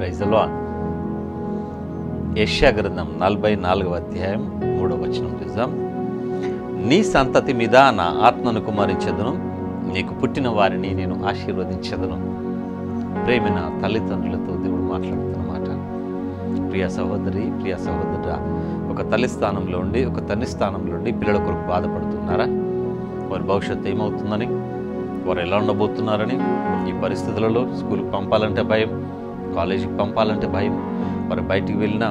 ప్రైజలో యెషయా గ్రంథం నలభై నాలుగవ అధ్యాయం మూడవ వచనం చూద్దాం నీ సంతతి మీద నా ఆత్మను కుమరించదును నీకు పుట్టిన వారిని నేను ఆశీర్వదించదును ప్రేమైన తల్లిదండ్రులతో దేవుడు మాట్లాడుతున్న మాట ప్రియ సహోదరి ప్రియ సహోదరుడా ఒక తల్లి స్థానంలో ఉండి ఒక తండ్రి స్థానంలో ఉండి పిల్లల కొరకు బాధపడుతున్నారా వారి భవిష్యత్తు ఏమవుతుందని వారు ఎలా ఉండబోతున్నారని ఈ పరిస్థితులలో స్కూల్కి పంపాలంటే భయం కాలేజీకి పంపాలంటే భయం వారు బయటికి వెళ్ళిన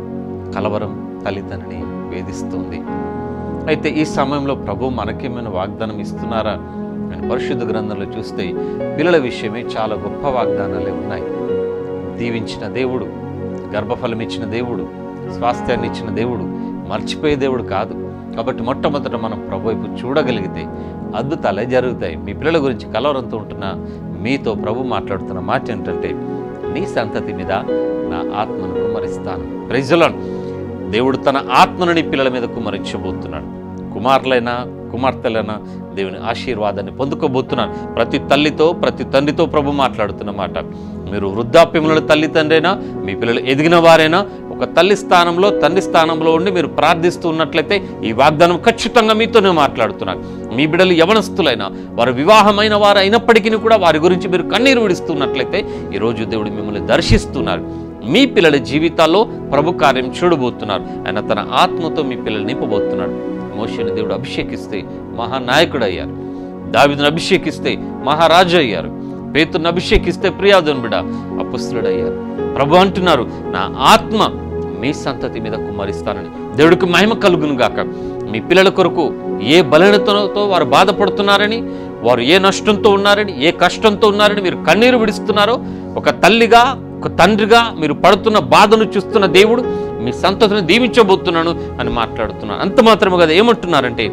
కలవరం తల్లిదండ్రిని వేధిస్తుంది అయితే ఈ సమయంలో ప్రభు మనకేమైనా వాగ్దానం ఇస్తున్నారా అని పరిశుద్ధ గ్రంథంలో చూస్తే పిల్లల విషయమే చాలా గొప్ప వాగ్దానాలే ఉన్నాయి దీవించిన దేవుడు గర్భఫలం ఇచ్చిన దేవుడు స్వాస్థ్యాన్ని ఇచ్చిన దేవుడు మర్చిపోయే దేవుడు కాదు కాబట్టి మొట్టమొదట మనం ప్రభు వైపు చూడగలిగితే అద్భుతాలే జరుగుతాయి మీ పిల్లల గురించి కలవరంతో ఉంటున్న మీతో ప్రభు మాట్లాడుతున్న మాట ఏంటంటే నీ సంతతి మీద నా ఆత్మను కుమ్మరిస్తాను ప్రైజులను దేవుడు తన ఆత్మను నీ పిల్లల మీద కుమ్మరించబోతున్నాడు కుమారులైనా కుమార్తెలైనా దేవుని ఆశీర్వాదాన్ని పొందుకోబోతున్నాను ప్రతి తల్లితో ప్రతి తండ్రితో ప్రభు మాట్లాడుతున్న మాట మీరు వృద్ధాప్యముల తల్లి తండ్రైనా మీ పిల్లలు ఎదిగిన వారైనా ఒక తల్లి స్థానంలో తండ్రి స్థానంలో ఉండి మీరు ప్రార్థిస్తూ ఉన్నట్లయితే ఈ వాగ్దానం ఖచ్చితంగా మీతోనే మాట్లాడుతున్నారు మీ బిడ్డలు యవనస్తులైనా వారు వివాహమైన వారు అయినప్పటికీ కూడా వారి గురించి మీరు కన్నీరు విడుస్తున్నట్లయితే ఈరోజు దేవుడు మిమ్మల్ని దర్శిస్తున్నారు మీ పిల్లల జీవితాల్లో ప్రభు కార్యం చూడబోతున్నారు ఆయన తన ఆత్మతో మీ పిల్లల్ని నింపబోతున్నాడు మోషని దేవుడు అభిషేకిస్తే మహానాయకుడు అయ్యారు దావిదును అభిషేకిస్తే మహారాజు అయ్యారు పేతుని అభిషేకిస్తే ప్రియాదుని బిడ అపుస్తులుడు అయ్యారు ప్రభు అంటున్నారు నా ఆత్మ మీ సంతతి మీద కుమ్మరిస్తానని దేవుడికి మహిమ కలుగును గాక మీ పిల్లల కొరకు ఏ బలహీనతతో వారు బాధపడుతున్నారని వారు ఏ నష్టంతో ఉన్నారని ఏ కష్టంతో ఉన్నారని మీరు కన్నీరు విడుస్తున్నారో ఒక తల్లిగా ఒక తండ్రిగా మీరు పడుతున్న బాధను చూస్తున్న దేవుడు మీ సంతతిని దీవించబోతున్నాను అని మాట్లాడుతున్నాను అంత మాత్రమే కదా ఏమంటున్నారంటే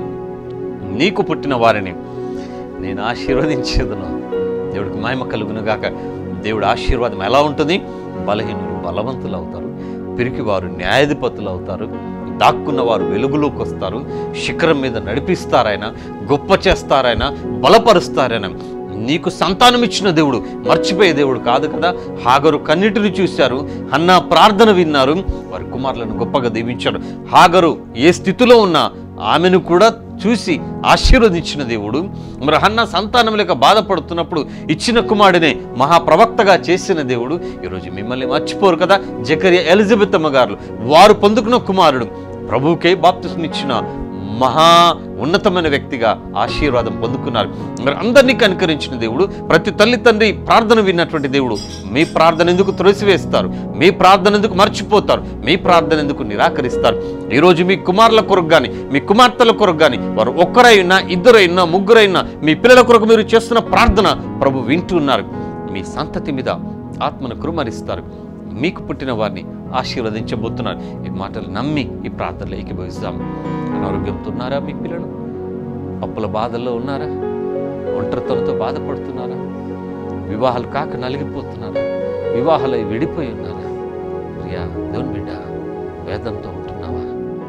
నీకు పుట్టిన వారిని నేను ఆశీర్వదించేదను దేవుడికి మహిమ కలుగును గాక దేవుడి ఆశీర్వాదం ఎలా ఉంటుంది బలహీనులు బలవంతులు అవుతారు పిరికి వారు న్యాయాధిపతులు అవుతారు దాక్కున్న వారు వెలుగులోకి వస్తారు శిఖరం మీద నడిపిస్తారాయన గొప్ప చేస్తారాయన బలపరుస్తారాయన నీకు సంతానం ఇచ్చిన దేవుడు మర్చిపోయే దేవుడు కాదు కదా హాగరు కన్నిటిని చూశారు అన్న ప్రార్థన విన్నారు వారి కుమారులను గొప్పగా దీవించారు హాగరు ఏ స్థితిలో ఉన్నా ఆమెను కూడా చూసి ఆశీర్వదించిన దేవుడు మరి హన్న సంతానం లేక బాధపడుతున్నప్పుడు ఇచ్చిన కుమారుడినే మహాప్రవక్తగా చేసిన దేవుడు ఈరోజు మిమ్మల్ని మర్చిపోరు కదా జకరియా ఎలిజబెత్ అమ్మ గారు వారు పొందుకున్న కుమారుడు ప్రభువుకే బాప్తిస్మిచ్చిన మహా ఉన్నతమైన వ్యక్తిగా ఆశీర్వాదం పొందుకున్నారు మరి అందరినీ కనుకరించిన దేవుడు ప్రతి తల్లి తండ్రి ప్రార్థన విన్నటువంటి దేవుడు మీ ప్రార్థన ఎందుకు త్రోసివేస్తారు మీ ప్రార్థన ఎందుకు మర్చిపోతారు మీ ప్రార్థన ఎందుకు నిరాకరిస్తారు ఈరోజు మీ కుమారుల కొరకు కానీ మీ కుమార్తెల కొరకు కానీ వారు ఒక్కరైనా ఇద్దరైనా ముగ్గురైనా మీ పిల్లల కొరకు మీరు చేస్తున్న ప్రార్థన ప్రభు వింటున్నారు మీ సంతతి మీద ఆత్మను కురుమరిస్తారు మీకు పుట్టిన వారిని ఆశీర్వదించబోతున్నారు ఈ మాటలు నమ్మి ఈ ప్రార్థనలో ఏకీభవిస్తాం అనారోగ్యంతో ఉన్నారా మీ పిల్లలు అప్పుల బాధల్లో ఉన్నారా ఒంటరితనంతో బాధపడుతున్నారా వివాహాలు కాక నలిగిపోతున్నారా వివాహాలు విడిపోయి ఉన్నారా ప్రియా దేవుని బిడ్డ వేదంతో ఉంటున్నావా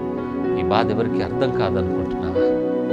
ఈ బాధ ఎవరికి అర్థం కాదనుకుంటున్నావా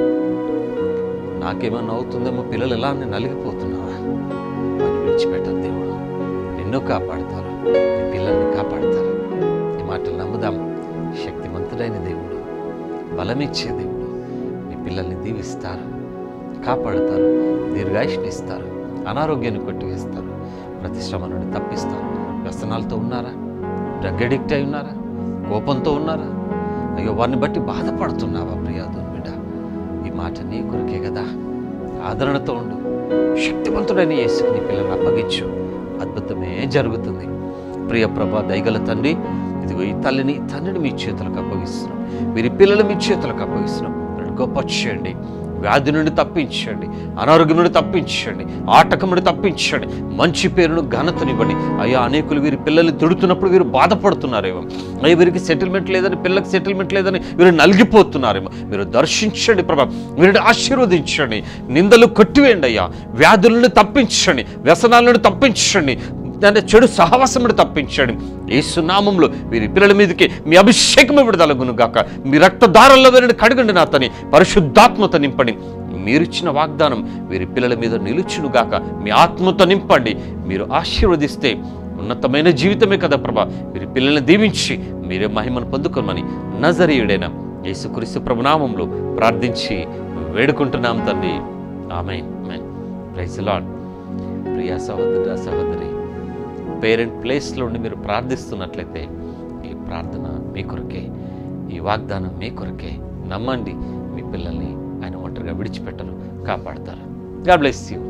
నాకేమన్నా అవుతుందేమో పిల్లలు ఎలా అని నలిగిపోతున్నావా అని విడిచిపెట్టదు దేవుడు నిన్ను కాపాడుతారు నీ పిల్లల్ని కాపాడుతారు ఈ మాటలు నమ్ముదాం శక్తిమంతుడైన దేవుడు బలమిచ్చే దేవుడు నీ పిల్లల్ని దీవిస్తారు కాపాడుతారు దీర్ఘాయుష్నిస్తారు అనారోగ్యాన్ని కొట్టివేస్తారు ప్రతి శ్రమ నుండి తప్పిస్తారు వ్యసనాలతో ఉన్నారా డ్రగ్ అడిక్ట్ అయి ఉన్నారా కోపంతో ఉన్నారా అయ్యో వారిని బట్టి బాధపడుతున్నావా ప్రియాదు బిడ్డ ఈ మాట నీ కొరకే కదా ఆదరణతో ఉండు శక్తివంతుడైన యేసుకు నీ పిల్లల్ని అప్పగించు అద్భుతమే జరుగుతుంది ప్రియ ప్రభా దయగల తండ్రి ఇదిగో ఈ తల్లిని ఈ తండ్రిని మీ చేతులకు అప్పగిస్తున్నాం వీరి పిల్లలు మీ చేతులకు అప్పగిస్తున్నాం వీరిని గొప్ప చేయండి వ్యాధి నుండి తప్పించండి అనారోగ్యం నుండి తప్పించండి ఆటకం నుండి తప్పించండి మంచి పేరును ఘనతనివ్వండి అయ్యా అనేకులు వీరి పిల్లల్ని తిడుతున్నప్పుడు వీరు బాధపడుతున్నారేమో అయ్యా వీరికి సెటిల్మెంట్ లేదని పిల్లలకి సెటిల్మెంట్ లేదని వీరు నలిగిపోతున్నారేమో మీరు దర్శించండి ప్రభా వీరిని ఆశీర్వదించండి నిందలు కొట్టివేయండి అయ్యా వ్యాధుల నుండి తప్పించండి వ్యసనాల నుండి తప్పించండి అంటే చెడు సహవాసం నుండి తప్పించండి ఏసునామంలో వీరి పిల్లల మీదకి మీ అభిషేకం విడుదలగును గాక మీ రక్తదారంలో వీరిని కడగండి నాతని పరిశుద్ధాత్మత నింపండి మీరిచ్చిన వాగ్దానం వీరి పిల్లల మీద నిలుచును గాక మీ ఆత్మతో నింపండి మీరు ఆశీర్వదిస్తే ఉన్నతమైన జీవితమే కదా ప్రభా వీరి పిల్లల్ని దీవించి మీరే మహిమను పొందుకోమని నజరీయుడైన యేసుక్రీస్తు ప్రభునామంలో ప్రార్థించి వేడుకుంటున్నాం తండ్రి ఆమె ప్రైజ్ లాడ్ ప్రియా సహోదర సహోదరి పేరెంట్ ప్లేస్లో ఉండి మీరు ప్రార్థిస్తున్నట్లయితే ఈ ప్రార్థన మీ కొరకే ఈ వాగ్దానం మీ కొరకే నమ్మండి మీ పిల్లల్ని ఆయన ఒంటరిగా విడిచిపెట్టరు కాపాడతారు గాడ్ బ్లెస్ యూ